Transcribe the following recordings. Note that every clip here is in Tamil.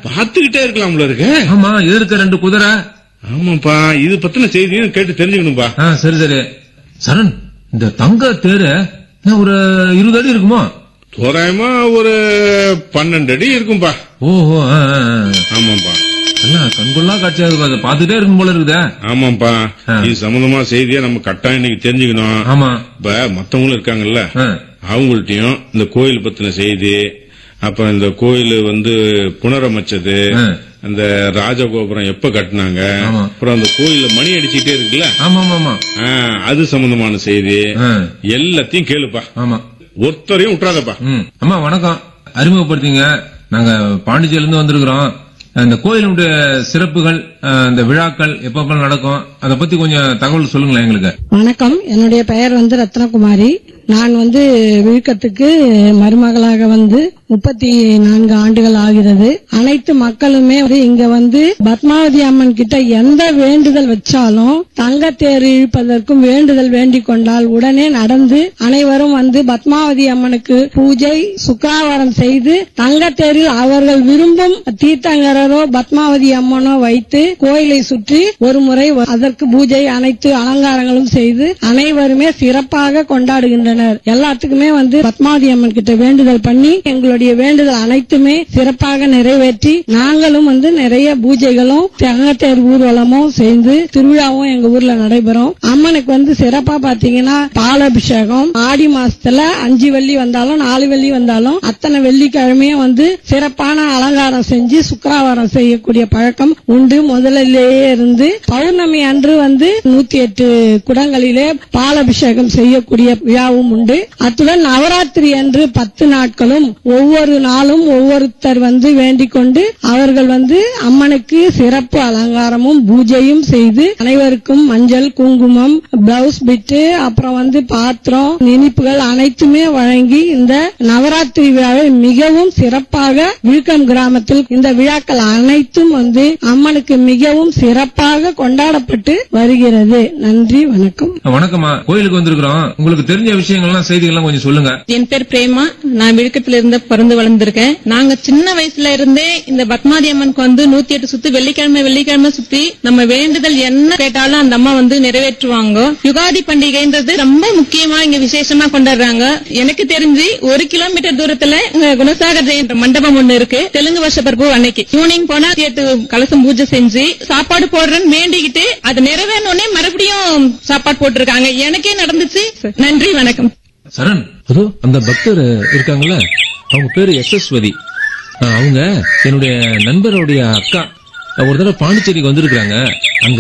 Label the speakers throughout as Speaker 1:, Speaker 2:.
Speaker 1: பாத்துக்கிட்டே இருக்கலாம்ல இருக்கு
Speaker 2: ஆமா எதிர்க்க ரெண்டு குதிரை
Speaker 1: ஆமாப்பா இது பத்தின செய்தியும் கேட்டு தெரிஞ்சுக்கணும்பா
Speaker 2: ஆ, சரி சரி சரண் இந்த தங்க தேரு என்ன ஒரு இருபது அடி இருக்குமா
Speaker 1: தோராயமா ஒரு பன்னெண்டு அடி இருக்கும்பா
Speaker 2: ஓஹோ ஆ, ஆ, ஆ.
Speaker 1: ஆமாப்பா
Speaker 2: எல்லாம் கண்கொள்ளா காட்சியா இருக்கு அதை பாத்துட்டே இருக்கும் போல இருக்குதே
Speaker 1: ஆமாப்பா
Speaker 2: ஆ.
Speaker 1: இது சம்பந்தமா செய்தியா நம்ம கட்டாயம் இன்னைக்கு தெரிஞ்சுக்கணும்
Speaker 2: ஆமா
Speaker 1: இப்ப மத்தவங்களும் இருக்காங்கல்ல
Speaker 2: ஆ,
Speaker 1: அவங்கள்ட்டயும் இந்த கோயில் பத்தின செய்தி அப்புறம் இந்த கோயில் வந்து புனரமைச்சது
Speaker 2: ஆ.
Speaker 1: அந்த ராஜகோபுரம் எப்ப கட்டினாங்க
Speaker 2: ஆமா.
Speaker 1: அப்புறம் அந்த கோயில்ல மணி அடிச்சுட்டே இருக்குல்ல
Speaker 2: ஆமா ஆமா ஆமா
Speaker 1: ஆ, அது சம்பந்தமான செய்தி
Speaker 2: ஆ,
Speaker 1: எல்லாத்தையும் கேளுப்பா
Speaker 2: ஆமா
Speaker 1: ஒருத்தரையும் விட்டுறாதப்பா
Speaker 2: ம் அம்மா வணக்கம் அறிமுகப்படுத்திங்க நாங்க பாண்டிச்சேரியில இருந்து வந்திருக்கிறோம் இந்த கோயிலுடைய சிறப்புகள் அஹ், இந்த விழாக்கள் எப்பப்ப நடக்கும் அதை பத்தி கொஞ்சம் தகவல் சொல்லுங்களேன் எங்களுக்கு
Speaker 3: வணக்கம் என்னுடைய பெயர் வந்து ரத்னகுமாரி நான் வந்து விழுக்கத்துக்கு மருமகளாக வந்து முப்பத்தி நான்கு ஆண்டுகள் ஆகிறது அனைத்து மக்களுமே வந்து இங்க வந்து பத்மாவதி அம்மன் கிட்ட எந்த வேண்டுதல் வச்சாலும் தங்கத்தேர் இழுப்பதற்கும் வேண்டுதல் வேண்டிக் கொண்டால் உடனே நடந்து அனைவரும் வந்து பத்மாவதி அம்மனுக்கு பூஜை சுக்காவாரம் செய்து தங்கத்தேரில் அவர்கள் விரும்பும் தீர்த்தங்கரரோ பத்மாவதி அம்மனோ வைத்து கோயிலை சுற்றி ஒரு முறை வ- அதற்கு பூஜை அனைத்து அலங்காரங்களும் செய்து அனைவருமே சிறப்பாக கொண்டாடுகின்றனர் எல்லாத்துக்குமே வந்து பத்மாவதி அம்மன் கிட்ட வேண்டுதல் பண்ணி எங்களுடைய வேண்டுதல் அனைத்துமே சிறப்பாக நிறைவேற்றி நாங்களும் வந்து நிறைய பூஜைகளும் தங்கத்தேர் ஊர்வலமும் செய்து திருவிழாவும் எங்க ஊர்ல நடைபெறும் அம்மனுக்கு வந்து சிறப்பா பாத்தீங்கன்னா பாலாபிஷேகம் ஆடி மாசத்துல அஞ்சு வெள்ளி வந்தாலும் நாலு வெள்ளி வந்தாலும் அத்தனை வெள்ளிக்கிழமையும் வந்து சிறப்பான அலங்காரம் செஞ்சு சுக்கராவாரம் செய்யக்கூடிய பழக்கம் உண்டு முதலிலேயே இருந்து பௌர்ணமி அன்று வந்து நூத்தி எட்டு குடங்களிலே பாலாபிஷேகம் செய்யக்கூடிய விழாவும் உண்டு அத்துடன் நவராத்திரி அன்று பத்து நாட்களும் ஒவ்வொரு நாளும் ஒவ்வொருத்தர் வந்து வேண்டிக் கொண்டு அவர்கள் வந்து அம்மனுக்கு சிறப்பு அலங்காரமும் பூஜையும் செய்து அனைவருக்கும் மஞ்சள் குங்குமம் பிளவுஸ் பிட்டு அப்புறம் வந்து பாத்திரம் இனிப்புகள் அனைத்துமே வழங்கி இந்த நவராத்திரி விழாவை மிகவும் சிறப்பாக விழுக்கம் கிராமத்தில் இந்த விழாக்கள் அனைத்தும் வந்து அம்மனுக்கு மிகவும் சிறப்பாக கொண்டாடப்பட்டு வருகிறது நன்றி வணக்கம்
Speaker 2: வணக்கம்மா கோயிலுக்கு வந்திருக்கிறோம் உங்களுக்கு தெரிஞ்ச விஷயங்கள்லாம் செய்திகள்லாம் கொஞ்சம் சொல்லுங்க
Speaker 4: என் பேர் பிரேமா நான் விழுக்கத்துல இருந்து பிறந்து வளர்ந்திருக்கேன் நாங்க சின்ன வயசுல இருந்தே இந்த பத்மாதி அம்மனுக்கு வந்து நூத்தி எட்டு சுத்து வெள்ளிக்கிழமை வெள்ளிக்கிழமை சுத்தி நம்ம வேண்டுதல் என்ன கேட்டாலும் அந்த அம்மா வந்து நிறைவேற்றுவாங்க யுகாதி பண்டிகைன்றது ரொம்ப முக்கியமா இங்க விசேஷமா கொண்டாடுறாங்க எனக்கு தெரிஞ்சு ஒரு கிலோமீட்டர் தூரத்துல இங்க குணசாகர் ஜெயந்தி மண்டபம் ஒண்ணு இருக்கு தெலுங்கு வருஷ பிறப்பு அன்னைக்கு ஈவினிங் போனா எட்டு கலசம் பூஜை செஞ்சு சாப்பாடு போடுறேன்னு வேண்டிக்கிட்டு அது நிறைவேறணுன்னே மறுபடியும் சாப்பாடு போட்டிருக்காங்க எனக்கே நடந்துச்சு நன்றி வணக்கம்
Speaker 2: சரண் அதோ அந்த பக்தர் இருக்காங்கல்ல அவங்க பேரு யசஸ்வதி அஹ், அவங்க என்னுடைய நண்பருடைய அக்கா ஒரு தடவை பாண்டிச்சேரிக்கு வந்திருக்காங்க அங்க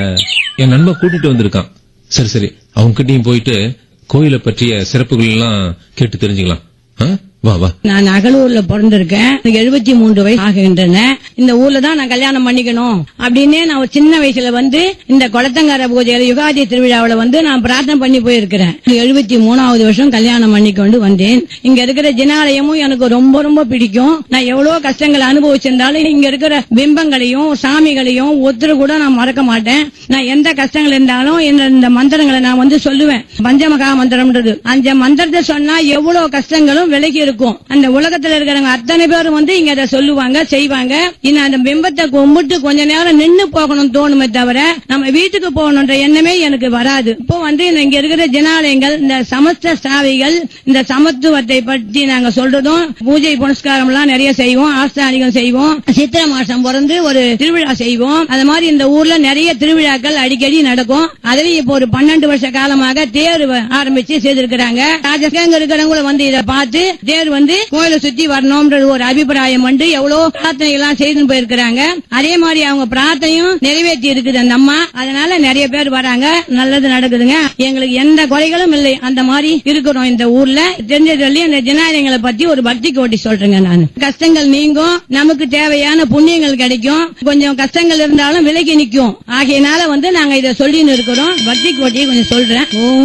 Speaker 2: என் நண்பன் கூட்டிட்டு வந்திருக்கான் சரி சரி அவங்க கிட்டயும் போயிட்டு கோயிலை பற்றிய சிறப்புகள் எல்லாம் கேட்டு தெரிஞ்சுக்கலாம் ஆ? வா வா
Speaker 3: நான் அகலூர்ல பிறந்திருக்கேன் எனக்கு எழுபத்தி மூன்று வயசு ஆகின்றன இந்த ஊர்ல தான் நான் கல்யாணம் பண்ணிக்கணும் அப்படின்னு நான் ஒரு சின்ன வயசுல வந்து இந்த குளத்தங்கர பூஜையில யுகாதி திருவிழாவுல வந்து நான் பிரார்த்தனை பண்ணி போயிருக்கிறேன் எழுபத்தி மூணாவது வருஷம் கல்யாணம் பண்ணி கொண்டு வந்தேன் இங்க இருக்கிற ஜினாலயமும் எனக்கு ரொம்ப ரொம்ப பிடிக்கும் நான் எவ்வளவு கஷ்டங்களை அனுபவிச்சிருந்தாலும் இங்க இருக்கிற பிம்பங்களையும் சாமிகளையும் ஒருத்தர் கூட நான் மறக்க மாட்டேன் நான் எந்த கஷ்டங்கள் இருந்தாலும் இந்த- இந்த மந்திரங்களை நான் வந்து சொல்லுவேன் பஞ்சமகா மந்திரம்ன்றது அந்த மந்திரத்தை சொன்னா எவ்வளவு கஷ்டங்களும் விலகி இருக்கும் அந்த உலகத்துல இருக்கிறவங்க அத்தனை பேரும் வந்து இங்க அதை சொல்லுவாங்க செய்வாங்க இன்னும் அந்த பிம்பத்தை கும்பிட்டு கொஞ்ச நேரம் நின்னு போகணும் தோணுமே தவிர நம்ம வீட்டுக்கு போகணுன்ற எண்ணமே எனக்கு வராது இப்போ வந்து இந்த இங்க இருக்கிற ஜனாலயங்கள் இந்த சமஸ்த சாவிகள் இந்த சமத்துவத்தை பற்றி நாங்க சொல்றதும் பூஜை புனஸ்காரம் எல்லாம் நிறைய செய்வோம் ஆஸ்தானிகம் செய்வோம் சித்திரை மாசம் பிறந்து ஒரு திருவிழா செய்வோம் அது மாதிரி இந்த ஊர்ல நிறைய திருவிழாக்கள் அடிக்கடி நடக்கும் அதுலயும் இப்போ ஒரு பன்னெண்டு வருஷ காலமாக தேர் வ- ஆரம்பிச்சு செய்திருக்கிறாங்க ராஜஸ்தாங்க இருக்கிறவங்க வந்து இதை பார்த்து தேர் வந்து கோயிலை சுத்தி வரணும்ன்றது ஒரு அபிப்பிராயம் வந்து எவ்வளவு பிரார்த்தனை எல்லாம் செய்து போயிருக்கிறாங்க அதே மாதிரி அவங்க பிரார்த்தனையும் நிறைவேற்றி இருக்குது அந்த அம்மா அதனால நிறைய பேர் வராங்க நல்லது நடக்குதுங்க எங்களுக்கு எந்த குறைகளும் இல்லை அந்த மாதிரி இருக்கிறோம் இந்த ஊர்ல தெரிஞ்சதுல இந்த ஜனாலயங்களை பத்தி ஒரு பக்தி கோட்டி சொல்றேங்க நான் கஷ்டங்கள் நீங்கும் நமக்கு தேவையான புண்ணியங்கள் கிடைக்கும் கொஞ்சம் கஷ்டங்கள் இருந்தாலும் விலகி நிக்கும் ஆகையினால வந்து நாங்க இதை சொல்லின்னு இருக்கிறோம் பக்தி கோட்டியை கொஞ்சம் சொல்றேன் ஓம்